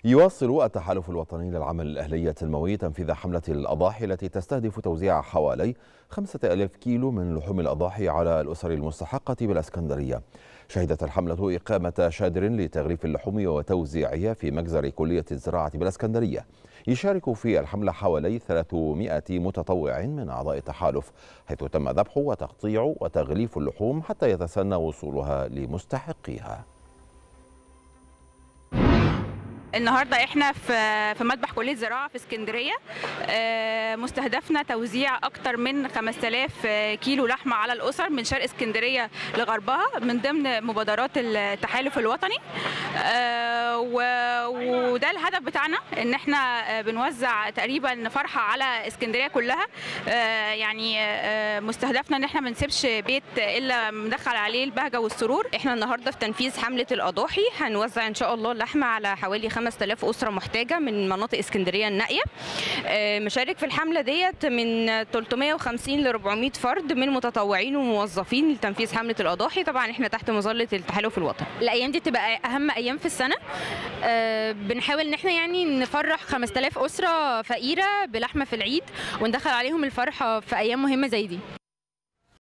يواصل التحالف الوطني للعمل الأهلية الموي تنفيذ حملة الأضاحي التي تستهدف توزيع حوالي خمسة ألاف كيلو من لحوم الأضاحي على الأسر المستحقة بالأسكندرية شهدت الحملة إقامة شادر لتغليف اللحوم وتوزيعها في مجزر كلية الزراعة بالأسكندرية يشارك في الحملة حوالي 300 متطوع من أعضاء التحالف حيث تم ذبح وتقطيع وتغليف اللحوم حتى يتسنى وصولها لمستحقيها النهارده احنا في في مذبح كليه زراعه في اسكندريه آه، مستهدفنا توزيع اكتر من 5000 كيلو لحمه على الاسر من شرق اسكندريه لغربها من ضمن مبادرات التحالف الوطني آه، و- وده الهدف بتاعنا ان احنا آه، بنوزع تقريبا فرحه على اسكندريه كلها آه، يعني آه، مستهدفنا ان احنا ما نسيبش بيت الا مدخل عليه البهجه والسرور احنا النهارده في تنفيذ حمله الاضاحي هنوزع ان شاء الله اللحمه على حوالي 5000 اسره محتاجه من مناطق اسكندريه النائيه آه، مشارك في الحمله ديت من 350 ل 400 فرد من متطوعين وموظفين لتنفيذ حمله الاضاحي طبعا احنا تحت مظله التحالف الوطني الايام دي بتبقى اهم ايام في السنه آه، بنحاول ان احنا يعني نفرح 5000 اسره فقيره بلحمه في العيد وندخل عليهم الفرحه في ايام مهمه زي دي